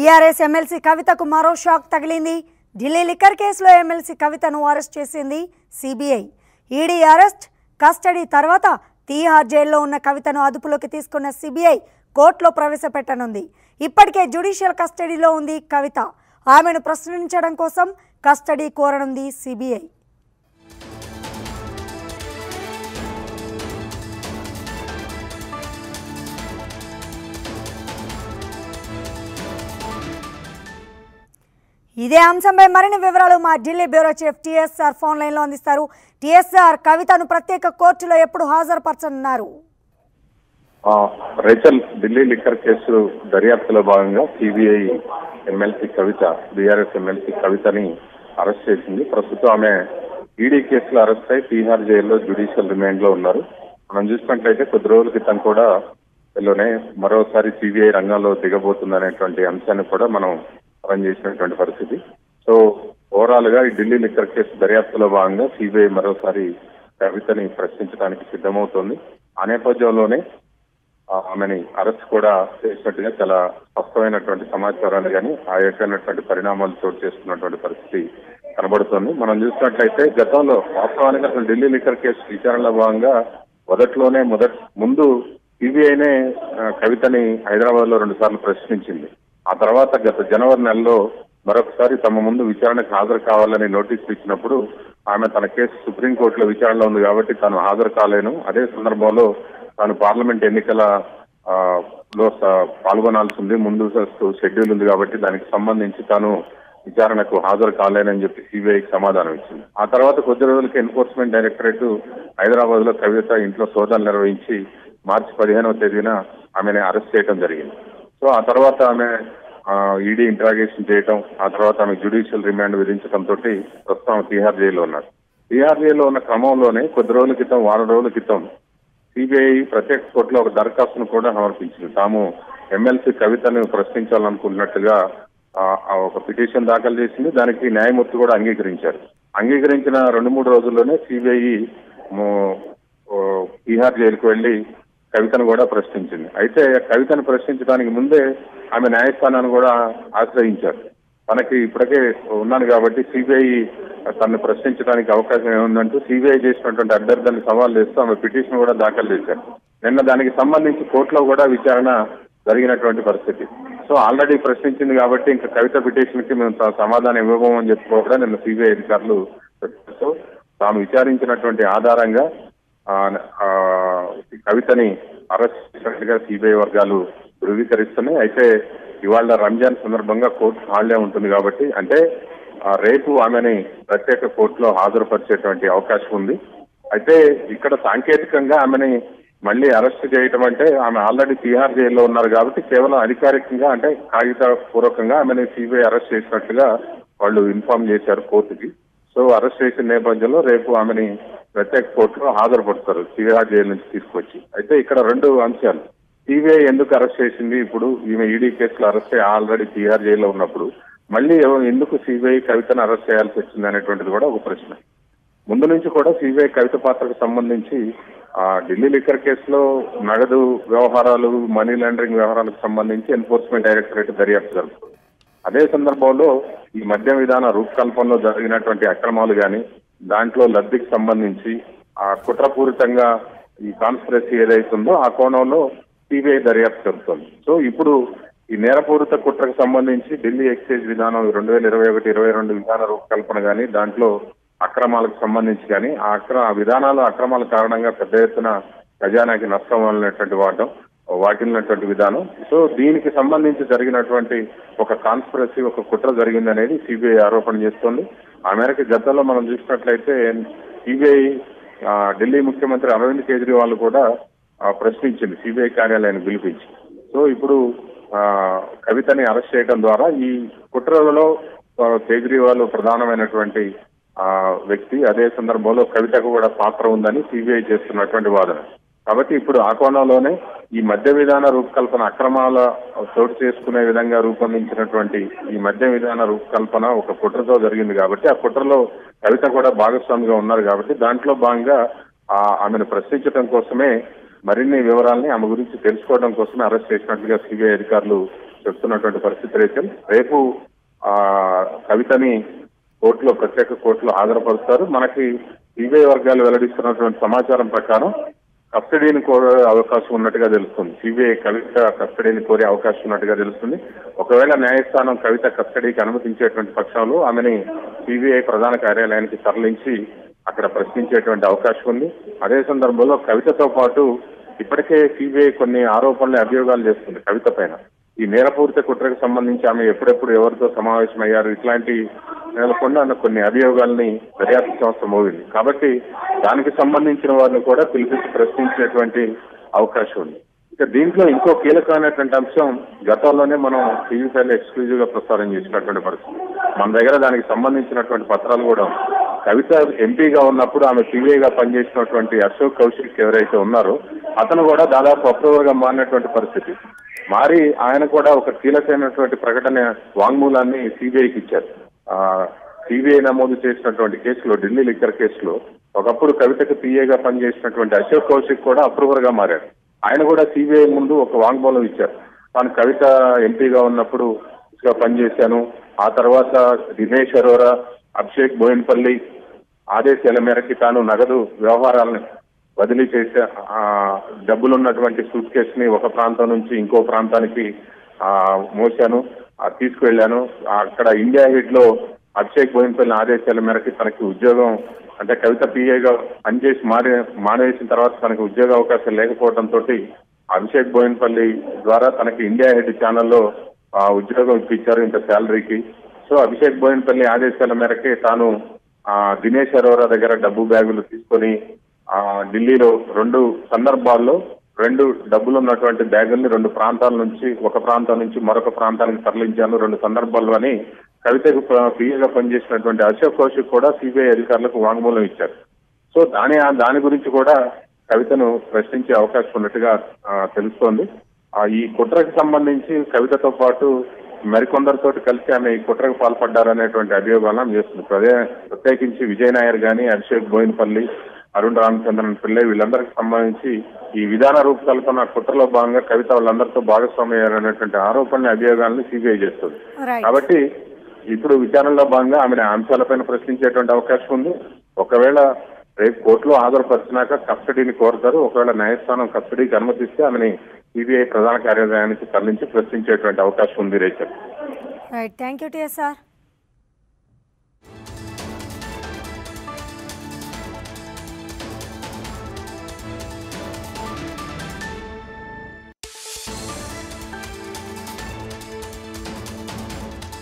TRS MLC కవితకు మరో shock తగిలింది ఢిల్లీ లిక్కర్ కేసులో ఎమ్మెల్సీ కవితను అరెస్ట్ చేసింది సిబిఐ ఈడీ అరెస్ట్ కస్టడీ తర్వాత తీహార్ జైల్లో ఉన్న కవితను అదుపులోకి తీసుకున్న సిబిఐ కోర్టులో ప్రవేశపెట్టనుంది ఇప్పటికే జ్యుడిషియల్ కస్టడీలో ఉంది కవిత ఆమెను ప్రశ్నించడం కోసం కస్టడీ కోరనుంది సిబిఐ ఇదే అంశంపై మరిన్ని వివరాలు మా Delhi bureau chief TSR phone లైన్లో అందిస్తారు టీఎస్ఆర్ కవితను ప్రత్యేక కోర్టులో ఎప్పుడు హాజరుపరచనున్నారు ఆ, రేచల్ ఢిల్లీ లిక్కర్ కేసు దర్యాప్తులో భాగంగా CBI MLC Kavitha BRS MLC కవితని అరెస్ట్ చేసింది ప్రస్తుతం ఆమె ఈడీ కేసులో అరెస్ట్ అయి తీహార్ జైల్లో జ్యుడిషియల్ రిమాండ్ లో ఉన్నారు మనం చూసినట్లయితే కొద్ది రోజుల క్రితం కూడా వీళ్ళనే మరోసారి సిబిఐ రంగంలో దిగబోతుందనేటువంటి అంశాన్ని కూడా మనం రన్ చేసినటువంటి పరిస్థితి సో ఓవరాల్ గా ఈ ఢిల్లీ లిక్కర్ కేసు దర్యాప్తులో భాగంగా సిబిఐ మరోసారి కవితని ప్రశ్నించడానికి సిద్ధమవుతోంది ఆ నేపథ్యంలోనే ఆ ఆమెని అరెస్ట్ కూడా చేసినట్టుగా చాలా స్పష్టమైనటువంటి సమాచారాన్ని కానీ ఆ యొక్కనటువంటి పరిణామాలు చోటు చేసుకున్నటువంటి పరిస్థితి కనబడుతోంది మనం చూసినట్లయితే గతంలో వాస్తవానికి అసలు ఢిల్లీ లిక్కర్ కేసు విచారణలో భాగంగా మొదట్లోనే మొదటి ముందు సిబిఐనే కవితని హైదరాబాద్ లో రెండు సార్లు ప్రశ్నించింది ఆ తర్వాత గత జనవరి నెలలో మరొకసారి తమ ముందు విచారణకు హాజరు కావాలని నోటీసులు ఇచ్చినప్పుడు ఆమె తన కేసు సుప్రీంకోర్టులో విచారణలో ఉంది కాబట్టి తాను హాజరు కాలేను అదే సందర్భంలో తాను పార్లమెంట్ ఎన్నికల ఆ, లో స- పాల్గొనాల్సి ఉంది ముందు షెడ్యూల్ ఉంది కాబట్టి దానికి సంబంధించి తాను విచారణకు హాజరు కాలేనని చెప్పి సిబిఐకి సమాధానం ఇచ్చింది ఆ తర్వాత కొద్ది రోజులకి ఎన్ఫోర్స్మెంట్ డైరెక్టరేట్ హైదరాబాద్ లో కవిత ఇంట్లో శోధనలు నిర్వహించి మార్చి పదిహేనవ తేదీన ఆమెను అరెస్ట్ చేయడం జరిగింది సో ఆ తర్వాత ఆమె ఈడీ ఇంట్రాగేషన్ చేయటం ఆ తర్వాత ఆమె జ్యుడిషియల్ రిమాండ్ విధించడం తోటి ప్రస్తుతం ఆమె తీహార్ జైల్లో ఉన్నారు తీహార్ జైల్లో ఉన్న క్రమంలోనే కొద్ది రోజుల క్రితం వారం రోజుల క్రితం సిబిఐ ప్రత్యేక కోర్టులో ఒక దరఖాస్తును కూడా సమర్పించింది తాము ఎమ్మెల్సీ కవితను ప్రశ్నించాలనుకుంటున్నట్టుగా ఆ, ఆ ఒక పిటిషన్ దాఖలు చేసింది దానికి న్యాయమూర్తి కూడా అంగీకరించారు అంగీకరించిన రెండు మూడు రోజుల్లోనే సిబిఐ బీహార్ జైలుకు వెళ్లి కవితను కూడా ప్రశ్నించింది అయితే కవితను ప్రశ్నించడానికి ముందే ఆమె న్యాయస్థానాన్ని కూడా ఆశ్రయించారు తనకి ఇప్పటికే ఉన్నాను కాబట్టి సిబిఐ తనను ప్రశ్నించడానికి అవకాశం ఏముందంటూ సిబిఐ చేసినటువంటి అభ్యర్థులను సవాల్ చేస్తూ ఆమె పిటిషన్ కూడా దాఖలు చేశారు నిన్న దానికి సంబంధించి కోర్టులో కూడా విచారణ జరిగినటువంటి పరిస్థితి సో ఆల్రెడీ ప్రశ్నించింది కాబట్టి ఇంకా కవిత పిటిషన్ కి మేము స- సమాధానం ఇవ్వబోమని చెప్పి కూడా నిన్న సిబిఐ అధికారులు చెప్పారు. తాము విచారించినటువంటి ఆధారంగా ఆ, ఆ, ఈ కవితని అరెస్ట్ చేసినట్టుగా సిబిఐ వర్గాలు ధృవీకరిస్తున్నాయి అయితే ఇవాళ రంజాన్ సందర్భంగా కోర్టు హాలిడే ఉంటుంది కాబట్టి అంటే ఆ, రేపు ఆమెని ప్రత్యేక కోర్టులో హాజరుపరిచేటువంటి అవకాశం ఉంది అయితే ఇక్కడ సాంకేతికంగా ఆమెని మళ్ళీ అరెస్ట్ చేయటం అంటే ఆమె ఆల్రెడీ తిహార్ జైల్లో ఉన్నారు కాబట్టి కేవలం అధికారికంగా అంటే కాగిత పూర్వకంగా ఆమెని సిబిఐ అరెస్ట్ చేసినట్టుగా వాళ్ళు ఇన్ఫార్మ్ చేశారు కోర్టుకి సో అరెస్ట్ చేసిన నేపథ్యంలో రేపు ఆమెని ప్రత్యేక కోర్టులో హాజరుపరుస్తారు తిహార్ జైలు నుంచి తీసుకొచ్చి అయితే ఇక్కడ రెండు అంశాలు సిబిఐ ఎందుకు అరెస్ట్ చేసింది ఇప్పుడు ఈమె ఈడీ కేసులో అరెస్ట్ అయ్యి ఆల్రెడీ తిహార్ జైల్లో ఉన్నప్పుడు మళ్ళీ ఎవ- ఎందుకు సిబిఐ కవితను అరెస్ట్ చేయాల్సి వచ్చింది అనేటువంటిది కూడా ఒక ప్రశ్న ముందు నుంచి కూడా సిబిఐ కవిత పాత్రకు సంబంధించి ఆ ఢిల్లీ లిక్కర్ కేసులో నగదు వ్యవహారాలు మనీ లాండరింగ్ వ్యవహారాలకు సంబంధించి ఎన్ఫోర్స్మెంట్ డైరెక్టరేట్ దర్యాప్తు జరుపుతుంది అదే సందర్భంలో ఈ మద్య విధాన రూపకల్పనలో జరిగినటువంటి అక్రమాలు గాని దాంట్లో లబ్ధికి సంబంధించి ఆ కుట్రపూరితంగా ఈ కాన్స్పిరసీ ఏదైతుందో ఆ కోణంలో సిబిఐ దర్యాప్తు జరుగుతుంది సో ఇప్పుడు ఈ నేరపూరిత కుట్రకు సంబంధించి ఢిల్లీ ఎక్సైజ్ విధానం రెండు వేల ఇరవై ఒకటి ఇరవై రెండు విధాన రూపకల్పన గాని దాంట్లో అక్రమాలకు సంబంధించి కానీ ఆ అక్ర ఆ విధానాలు అక్రమాల కారణంగా పెద్ద ఎత్తున ఖజానాకి నష్టం వలనటువంటి వాడటం వాటిల్లినటువంటి విధానం సో దీనికి సంబంధించి జరిగినటువంటి ఒక కాన్స్పిరసీ ఒక కుట్ర జరిగింది అనేది సిబిఐ ఆరోపణ చేస్తోంది ఆ మేరకు గతంలో మనం చూసినట్లయితే సిబిఐ ఢిల్లీ ముఖ్యమంత్రి అరవింద్ కేజ్రీవాల్ కూడా ఆ, ప్రశ్నించింది సిబిఐ కార్యాలయాన్ని పిలిపించి సో ఇప్పుడు ఆ, కవితని అరెస్ట్ చేయడం ద్వారా ఈ కుట్రలలో ఆ, కేజ్రీవాల్ ప్రధానమైనటువంటి ఆ, వ్యక్తి అదే సందర్భంలో కవితకు కూడా పాత్ర ఉందని సిబిఐ చేస్తున్నటువంటి వాదన కాబట్టి ఇప్పుడు ఆ కోణంలోనే ఈ మద్య విధాన రూపకల్పన అక్రమాల చోటు చేసుకునే విధంగా రూపొందించినటువంటి ఈ మద్య విధాన రూపకల్పన ఒక కుట్రతో జరిగింది కాబట్టి ఆ కుట్రలో కవిత కూడా భాగస్వామిగా ఉన్నారు కాబట్టి దాంట్లో భాగంగా ఆ ఆమెను ప్రశ్నించడం కోసమే మరిన్ని వివరాలని ఆమె గురించి తెలుసుకోవడం కోసమే అరెస్ట్ చేసినట్లుగా సిబిఐ అధికారులు చెప్తున్నటువంటి పరిస్థితి రేచల్ రేపు ఆ కవితని కోర్టులో ప్రత్యేక కోర్టులో హాజరుపరుస్తారు మనకి సిబిఐ వర్గాలు వెల్లడిస్తున్నటువంటి సమాచారం ప్రకారం కస్టడీని కోరే అవకాశం ఉన్నట్టుగా తెలుస్తుంది సిబిఐ కవిత కస్టడీని కోరే అవకాశం ఉన్నట్టుగా తెలుస్తుంది ఒకవేళ న్యాయస్థానం కవిత కస్టడీకి అనుమతించేటువంటి పక్షంలో ఆమెని సిబిఐ ప్రధాన కార్యాలయానికి తరలించి అక్కడ ప్రశ్నించేటువంటి అవకాశం ఉంది అదే సందర్భంలో కవితతో పాటు ఇప్పటికే సిబిఐ కొన్ని ఆరోపణలు అభియోగాలు చేస్తుంది కవిత పైన ఈ నేరపూరిత కుట్రకు సంబంధించి ఆమె ఎప్పుడెప్పుడు ఎవరితో సమావేశమయ్యారు ఇట్లాంటి నెలకొండ కొన్ని అభియోగాల్ని దర్యాప్తు సంస్థ మోగింది కాబట్టి దానికి సంబంధించిన వారిని కూడా పిలిపించి ప్రశ్నించేటువంటి అవకాశం ఉంది ఇక దీంట్లో ఇంకో కీలకమైనటువంటి అంశం గతంలోనే మనం టీవీ ఫైల్ ఎక్స్క్లూజివ్ గా ప్రసారం చేసినటువంటి పరిస్థితి మన దగ్గర దానికి సంబంధించినటువంటి పత్రాలు కూడా ఉన్నాయి. కవిత ఎంపీగా ఉన్నప్పుడు ఆమె టీవీగా పనిచేసినటువంటి అశోక్ కౌశిక్ ఎవరైతే ఉన్నారో అతను కూడా దాదాపు అప్రూవర్ గా మారినటువంటి పరిస్థితి మారి ఆయన కూడా ఒక కీలకమైనటువంటి ప్రకటన వాంగ్మూలాన్ని సిబిఐకి ఇచ్చారు సిబిఐ నమోదు చేసినటువంటి కేసులో ఢిల్లీ లిక్కర్ కేసులో ఒకప్పుడు కవితకు పిఏగా పనిచేసినటువంటి అశోక్ కౌశిక్ కూడా అప్రూవర్ గా మారారు ఆయన కూడా సిబిఐ ముందు ఒక వాంగ్మూలం ఇచ్చారు తాను కవిత ఎంపీగా ఉన్నప్పుడు గా పనిచేశాను ఆ తర్వాత దినేష్ అరోరా అభిషేక్ బోయిన్పల్లి ఆదేశాల మేరకి తాను నగదు వ్యవహారాలను బదిలీ చేసే ఆ, డబ్బులు ఉన్నటువంటి సూట్ కేసు ని ఒక ప్రాంతం నుంచి ఇంకో ప్రాంతానికి ఆ, మోశాను ఆ, తీసుకువెళ్ళాను అక్కడ ఇండియా హెడ్ లో అభిషేక్ బోయిన్పల్లి ఆదేశాల మేరకి తనకి ఉద్యోగం అంటే కవిత పిఏగా పనిచేసి మారి మానేసిన తర్వాత తనకి ఉద్యోగ అవకాశం లేకపోవడంతో అభిషేక్ బోయిన్పల్లి ద్వారా తనకి ఇండియా హెడ్ ఛానల్లో ఆ, ఉద్యోగం ఇప్పించారు ఇంత శాలరీకి సో అభిషేక్ బోయిన్పల్లి ఆదేశాల మేరకే తాను ఆ, దినేష్ అరోరా దగ్గర డబ్బు బ్యాగులు తీసుకొని ఆ, ఢిల్లీలో రెండు సందర్భాల్లో రెండు డబ్బులు ఉన్నటువంటి బ్యాగుల్ని రెండు ప్రాంతాల నుంచి ఒక ప్రాంతం నుంచి మరొక ప్రాంతానికి తరలించాను రెండు సందర్భాల్లో అని కవితకు పిఏగా పనిచేసినటువంటి అశోక్ కౌశిక్ కూడా సిబిఐ అధికారులకు వాంగ్మూలం ఇచ్చారు సో దాని దాని గురించి కూడా కవితను ప్రశ్నించే అవకాశం ఉన్నట్టుగా ఆ, తెలుస్తోంది ఆ, ఈ కుట్రకు సంబంధించి కవితతో పాటు మరికొందరితో కలిసి ఆమె ఈ కుట్రకు పాల్పడ్డారనేటువంటి అభియోగాలను ఆమె చేస్తుంది ప్రదే ప్రత్యేకించి విజయ్ నాయర్ గాని అభిషేక్ బోయినపల్లి అరుణ్ రామచంద్రన్ పిల్లై వీళ్ళందరికి సంబంధించి ఈ విధాన రూపకల్పన కుట్రలో భాగంగా కవిత వాళ్ళందరితో భాగస్వామ్యారనేటువంటి ఆరోపణలు అభియోగాలను సిబిఐ చేస్తుంది రైట్ కాబట్టి ఇప్పుడు విచారణలో భాగంగా ఆమెను ఆ అంశాలపైన ప్రశ్నించేటువంటి అవకాశం ఉంది ఒకవేళ రేపు కోర్టులో హాజరుపరిచినాక కస్టడీని కోరుతారు ఒకవేళ న్యాయస్థానం కస్టడీకి అనుమతిస్తే ఆమెని సిబిఐ ప్రధాన కార్యాలయానికి తరలించి ప్రశ్నించేటువంటి అవకాశం ఉంది రేచర్ రైట్ థ్యాంక్ యూ టిఎస్ఆర్